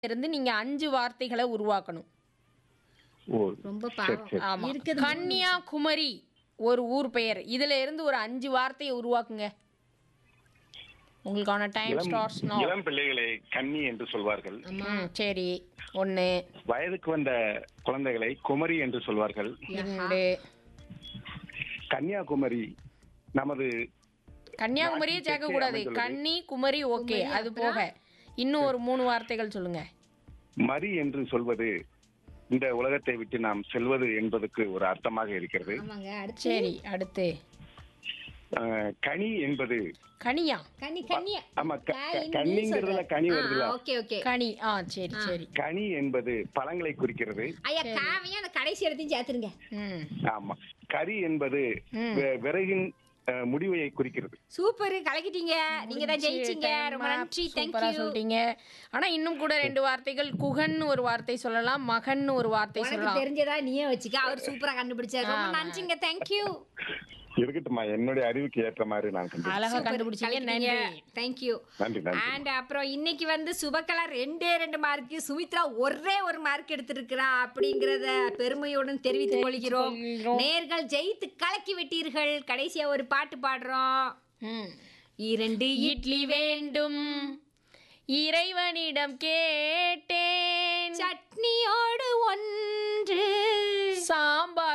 இருந்து நீங்க அஞ்சு வார்த்தைகளை உருவாக்கணும் ஓ ரொம்ப சரி பாவம் சரி ஆமா இருக்குது கன்னியாகுமரி ஒரு ஊர் பெயர் இதுல இருந்து ஒரு அஞ்சு வார்த்தையை உருவாக்குங்க உங்களுக்கான டைம் இளம் ஸ்டார்ட்ஸ் நோ இளம் பிள்ளைகளை கன்னி என்று சொல்வார்கள் ம் சரி ஒன்று வயதுக்கு வந்த குழந்தைகளை குமரி என்று சொல்வார்கள் இரண்டு கன்னியாகுமரி நமது கன்னியாகுமரியே நாட்டின் சேர்க்க தெற்கே கூடாது அமைந்துள்ளது. கன்னி குமரி ஓகே அது போக இன்னும் ஒரு மூணு வார்த்தைகள் சொல்லுங்க மரி என்று சொல்வது இந்த உலகத்தை விட்டு நாம் செல்வது என்பதற்கு ஒரு அர்த்தமாக இருக்கிறது ஆமாங்க அடுத்து சரி அடுத்து அஹ், கனி என்பது கனியா கன்னி கன்னியா ஆமா க- ஆ, க- இந்தி கன்னிங்கிறதுல சொல்றேன். கனி ஆ, வருதுல ஓகே ஓகே கனி ஆ சரி சரி கனி என்பது பழங்களை குறிக்கிறது ஐயா காவையும் அந்த கடைசி இடத்தையும் சேர்த்துருங்க ம் ஆமா கரி என்பது ம். வி- விறகின் அஹ், முடிவை குறிக்கிறது சூப்பர் கலக்கிட்டீங்க நீங்க தான் ஜெயிச்சீங்க ரொம்ப நன்றி சூப்பரா தேங்க்யூ சொல்லிட்டீங்க ஆனா இன்னும் கூட ரெண்டு வார்த்தைகள் குகன் ஒரு வார்த்தை சொல்லலாம் மகன் ஒரு வார்த்தை உனக்கு சொல்லலாம் தெரிஞ்சதா நீயே வச்சுக்க அவர் சூப்பரா கண்டுபிடிச்சாரு ரொம்ப ஆமா. நன்றிங்க தேங்க்யூ இருக்கட்டும்மா என்னுடைய அறிவுக்கு ஏற்ற மாதிரி நான் கண்டு அழகா கண்டுபிடிச்சீங்க நன்றி தேங்க்யூ நன்றி நன்றி அண்ட் அப்புறம் இன்னைக்கு வந்து சுபகலா ரெண்டே ரெண்டு மார்க் சுமித்ரா ஒரே ஒரு மார்க் எடுத்திருக்கிறா அப்படிங்கறத பெருமையுடன் தெரிவித்துக் கொள்கிறோம் கொள்கிறோம். நேர்கள் ஜெயித்து கலக்கி விட்டீர்கள் கடைசியா ஒரு பாட்டு பாடுறோம் ம். இரண்டு இட்லி வேண்டும் இறைவனிடம் கேட்டேன் சட்னியோடு ஒன்று சாம்பார்